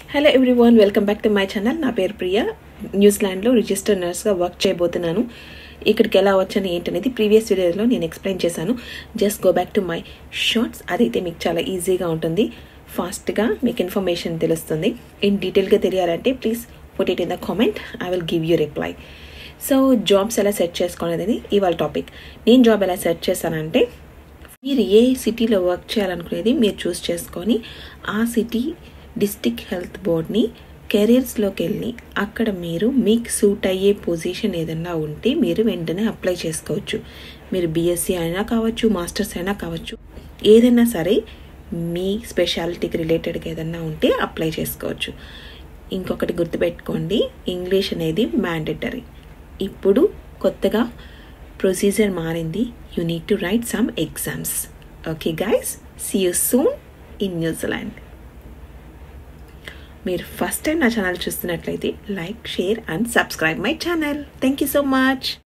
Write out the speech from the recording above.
hello everyone welcome back to my channel నా పేరు ప్రియ న్యూజిలాండ్లో register నర్స్గా work చేయబోతున్నాను ఇక్కడికి ఎలా వచ్చాను ఏంటనేది ప్రీవియస్ వీడియోలో నేను ఎక్స్ప్లెయిన్ చేశాను just go back to my shorts అదైతే మీకు చాలా ఈజీగా ఉంటుంది ఫాస్ట్గా మీకు ఇన్ఫర్మేషన్ తెలుస్తుంది ఇన్ డీటెయిల్గా తెలియాలంటే please put it in the comment I will give you reply so jobs ఎలా సెర్చ్ చేసుకోవాలనేది ఇవాళ టాపిక్ నేను జాబ్ ఎలా సెర్చ్ చేశానంటే మీరు ఏ సిటీలో వర్క్ చేయాలనుకునేది మీరు చూస్ చేసుకొని ఆ సిటీ డిస్టిక్ హెల్త్ బోర్డ్ని కెరీర్స్లోకి వెళ్ళి అక్కడ మీరు మీకు సూట్ అయ్యే పొజిషన్ ఏదన్నా ఉంటే మీరు వెంటనే అప్లై చేసుకోవచ్చు మీరు బీఎస్సీ అయినా కావచ్చు మాస్టర్స్ అయినా కావచ్చు ఏదైనా సరే మీ స్పెషాలిటీకి రిలేటెడ్గా ఏదన్నా ఉంటే అప్లై చేసుకోవచ్చు ఇంకొకటి గుర్తుపెట్టుకోండి ఇంగ్లీష్ అనేది మ్యాండేటరీ ఇప్పుడు కొత్తగా ప్రొసీజర్ మారింది you need to write some exams okay guys see you soon in New Zealand మీరు ఫస్ట్ టైం నా ఛానల్ చూస్తున్నట్లయితే like share and subscribe my channel thank you so much